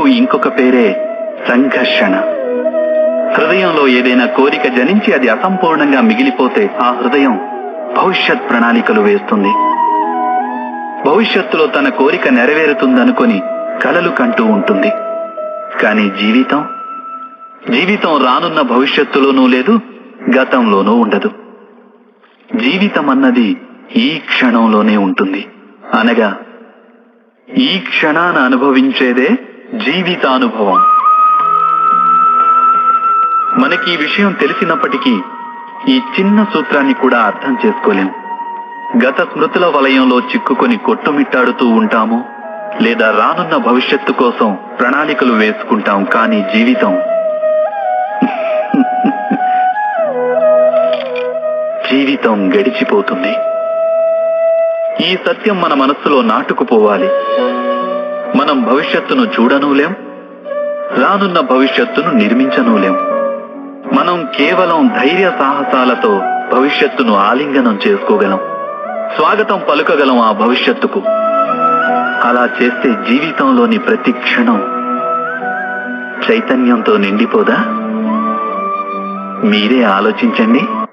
ఇంకొక పేరే సంఘర్షణ హృదయంలో ఏదైనా కోరిక జనించి అది అసంపూర్ణంగా మిగిలిపోతే ఆ హృదయం భవిష్యత్ ప్రణాళికలు వేస్తుంది భవిష్యత్తులో తన కోరిక నెరవేరుతుందనుకొని కలలు కంటూ ఉంటుంది కానీ జీవితం జీవితం రానున్న భవిష్యత్తులోనూ లేదు గతంలోనూ ఉండదు జీవితం అన్నది ఈ క్షణంలోనే ఉంటుంది అనగా ఈ క్షణాన అనుభవించేదే జీవితానుభవం మనకి ఈ విషయం తెలిసినప్పటికీ ఈ చిన్న సూత్రాన్ని కూడా అర్థం చేసుకోలేం గత స్మృతుల వలయంలో చిక్కుకొని కొట్టుమిట్టాడుతూ ఉంటాము లేదా రానున్న భవిష్యత్తు కోసం ప్రణాళికలు వేసుకుంటాం కానీ జీవితం జీవితం గడిచిపోతుంది ఈ సత్యం మన మనస్సులో నాటుకుపోవాలి మనం భవిష్యత్తును చూడనూలేం రానున్న భవిష్యత్తును నిర్మించనూలేం మనం కేవలం ధైర్య సాహసాలతో భవిష్యత్తును ఆలింగనం చేసుకోగలం స్వాగతం పలుకగలం ఆ భవిష్యత్తుకు అలా చేస్తే జీవితంలోని ప్రతి క్షణం చైతన్యంతో నిండిపోదా మీరే ఆలోచించండి